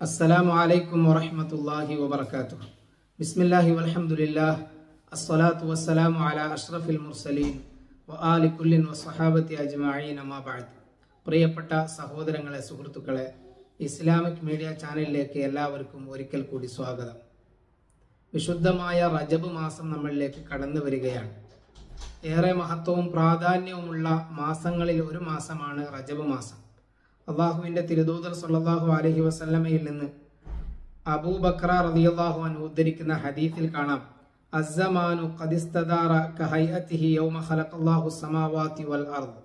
السلام عليكم ورحمة الله وبركاته بسم الله والحمد لله الصلاة والسلام على أشرف المرسلين وآل كل وصحابة أجمعين ما بعد പ്രിയപ്പെട്ട സഹോദരങ്ങളെ സുഹൃത്തുക്കളെ ഇസ്ലാമിക് മീഡിയ ചാനലിലേക്ക് എല്ലാവർക്കും ഒരിക്കൽ കൂടി സ്വാഗതം വിശുദ്ധമായ റജബ് മാസം നമ്മളിലേക്ക് കടന്നു വരികയാണ് ഏറെ മഹത്വവും പ്രാധാന്യവുമുള്ള മാസങ്ങളിൽ ഒരു മാസമാണ് റജബ് മാസം അള്ളാഹുവിന്റെ തിരുദൂതർ സല്ലല്ലാഹു അലൈഹി വസല്ലമയിൽ നിന്ന് അബൂബക്ര റളിയല്ലാഹു അൻഹു ഉദ്ധരിക്കുന്ന ഹദീസിൽ കാണാം അസ്സമാനു ഖദിസ്തദാറ കഹൈഅതിഹി യൗമ ഖലഖല്ലാഹു സമാവാതി വൽ അർദ്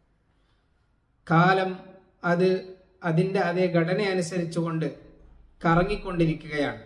കാലം അത് അതിന്റെ അതേ ഘടന അനുസരിച്ചുകൊണ്ട് കറങ്ങിക്കൊണ്ടിരിക്കുകയാണ്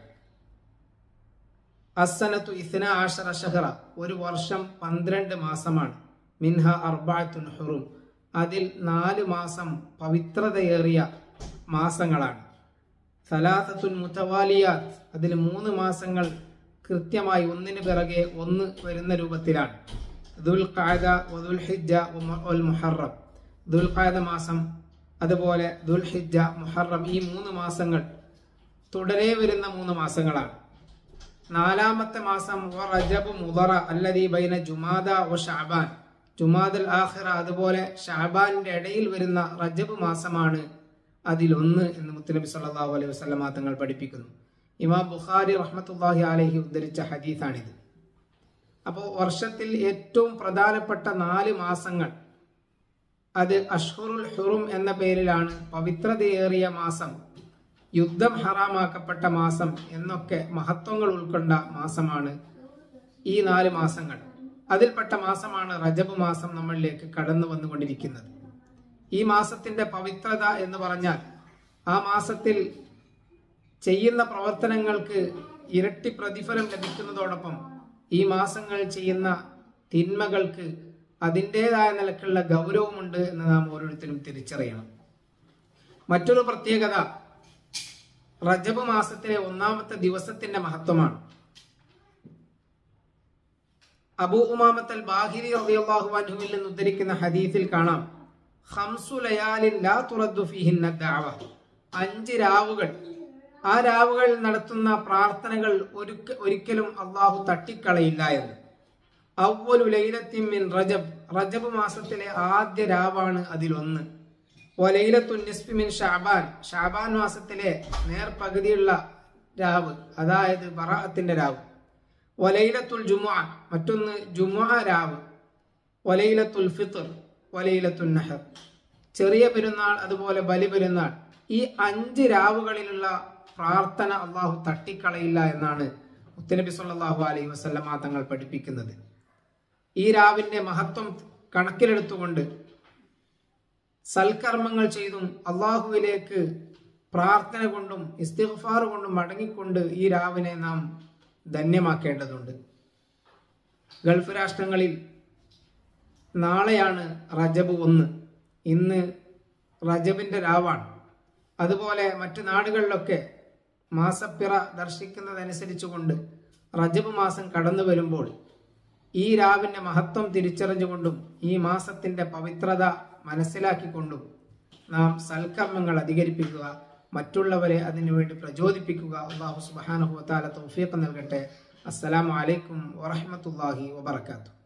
അസനത്തു ഇസ്ന ആഷറ ഷഹറ ഒരു വർഷം പന്ത്രണ്ട് മാസമാണ് മിൻഹ അർബാത്തുൻ ഹുറും അതിൽ നാല് മാസം പവിത്രതയേറിയ മാസങ്ങളാണ് സലാസത്തുൻ മുത്തവാലിയാത്ത് അതിൽ മൂന്ന് മാസങ്ങൾ കൃത്യമായി ഒന്നിന് പിറകെ ഒന്ന് വരുന്ന രൂപത്തിലാണ് ദുൽ ഖാദ വദുൽ ഹിജ്ജ വൽ മുഹറം ദുൽ ഖാദ മാസം അതുപോലെ ദുൽ ഹിജ്ജ മുഹറം ഈ മൂന്ന് മാസങ്ങൾ തുടരെ വരുന്ന മൂന്ന് മാസങ്ങളാണ് നാലാമത്തെ മാസം വ റജബ് മുദറ അല്ലദീ ബൈന ജുമാദ വ ഷഅബാൻ ജുമാദൽ ആഖിറ അതുപോലെ ഷഅബാനിന്റെ ഇടയിൽ വരുന്ന റജബ് മാസമാണ് അതിലൊന്ന് എന്ന് മുത്തനബി സല്ലല്ലാഹു അലൈഹി വസല്ലമ തങ്ങൾ പഠിപ്പിക്കുന്നു ഇമാം ബുഖാരി റഹ്മത്തുള്ളാഹി അലൈഹി ഉദ്ധരിച്ച ഹദീസാണിത് അപ്പോൾ വർഷത്തിൽ ഏറ്റവും പ്രധാനപ്പെട്ട നാല് മാസങ്ങൾ അത് അഷ്ഹുറുൽ ഹുറും എന്ന പേരിലാണ് പവിത്രതയേറിയ മാസം യുദ്ധം ഹറാമാക്കപ്പെട്ട മാസം എന്നൊക്കെ മഹത്വങ്ങൾ ഉൾക്കൊണ്ട മാസമാണ് ഈ നാല് മാസങ്ങൾ അതിൽപ്പെട്ട മാസമാണ് റജബ് മാസം നമ്മളിലേക്ക് കടന്നു വന്നുകൊണ്ടിരിക്കുന്നത് ഈ മാസത്തിന്റെ പവിത്രത എന്ന് പറഞ്ഞാൽ ആ മാസത്തിൽ ചെയ്യുന്ന പ്രവർത്തനങ്ങൾക്ക് ഇരട്ടി പ്രതിഫലം ലഭിക്കുന്നതോടൊപ്പം ഈ മാസങ്ങൾ ചെയ്യുന്ന തിന്മകൾക്ക് അതിൻ്റെതായ നിലക്കുള്ള ഗൗരവമുണ്ട് എന്ന് നാം ഓരോരുത്തരും തിരിച്ചറിയണം മറ്റൊരു പ്രത്യേകത റജബ് മാസത്തിലെ ഒന്നാമത്തെ ദിവസത്തിന്റെ മഹത്വമാണ് അബൂ ഉമാമത്തൽ ബാഹിരി റളിയല്ലാഹു അൻഹുവിൽ നിന്ന് ഉദ്ധരിക്കുന്ന ഹദീസിൽ കാണാം ഖംസു ലയാലിൻ ലാ തുറദ്ദു ഫീഹിന്ന ദഅവ അഞ്ച് രാവുകൾ ആ രാവുകളിൽ നടത്തുന്ന പ്രാർത്ഥനകൾ ഒരുക്ക ഒരിക്കലും അള്ളാഹു തട്ടിക്കളയില്ല എന്ന് അവലു ലൈലത്തിൻ മിൻ റജബ് റജബ് മാസത്തിലെ ആദ്യ രാവാണ് അതിലൊന്ന് ഒലൈലത്തുൻ നിസ്ഫി മിൻ ഷാബാൻ ഷാബാൻ മാസത്തിലെ നേർപകുതിയുള്ള രാവ് അതായത് ബറാഅത്തിന്റെ രാവ് ഒലൈലത്തുൽ ജുമുഅ മറ്റൊന്ന് ജുമുഅ രാവ് ഒലൈലത്തുൽ ഫിത്ർ ഒലൈലത്തുൽ നഹർ ചെറിയ പെരുന്നാൾ അതുപോലെ ബലി പെരുന്നാൾ ഈ അഞ്ച് രാവുകളിലുള്ള പ്രാർത്ഥന അള്ളാഹു തട്ടിക്കളയില്ല എന്നാണ് മുത്തനബി സല്ലല്ലാഹു അലൈഹി വസല്ലമ തങ്ങൾ പഠിപ്പിക്കുന്നത് ഈ രാവിന്റെ മഹത്വം കണക്കിലെടുത്തുകൊണ്ട് സൽക്കർമ്മങ്ങൾ ചെയ്തും അള്ളാഹുവിലേക്ക് പ്രാർത്ഥന കൊണ്ടും ഇസ്തിഗ്ഫാർ കൊണ്ടും മടങ്ങിക്കൊണ്ട് ഈ രാവിനെ നാം ധന്യമാക്കേണ്ടതുണ്ട് ഗൾഫ് രാഷ്ട്രങ്ങളിൽ നാളെയാണ് റജബ് ഒന്ന് ഇന്ന് റജബിന്റെ രാവാണ് അതുപോലെ മറ്റു നാടുകളിലൊക്കെ മാസപ്പിറ ദർശിക്കുന്നതനുസരിച്ചുകൊണ്ട് റജബ് മാസം കടന്നു വരുമ്പോൾ ഈ രാവിന്റെ മഹത്വം തിരിച്ചറിഞ്ഞുകൊണ്ടും ഈ മാസത്തിന്റെ പവിത്രത മനസ്സിലാക്കിക്കൊണ്ടും നാം സൽക്കർമ്മങ്ങൾ അധികരിപ്പിക്കുക മറ്റുള്ളവരെ അതിനുവേണ്ടി പ്രചോദിപ്പിക്കുക അള്ളാഹു സുബാനുഹു താല തൗഫീഖ് നൽകട്ടെ അസ്സലാമു അലൈക്കും വറഹമത്തല്ലാഹി വബർക്കാത്തു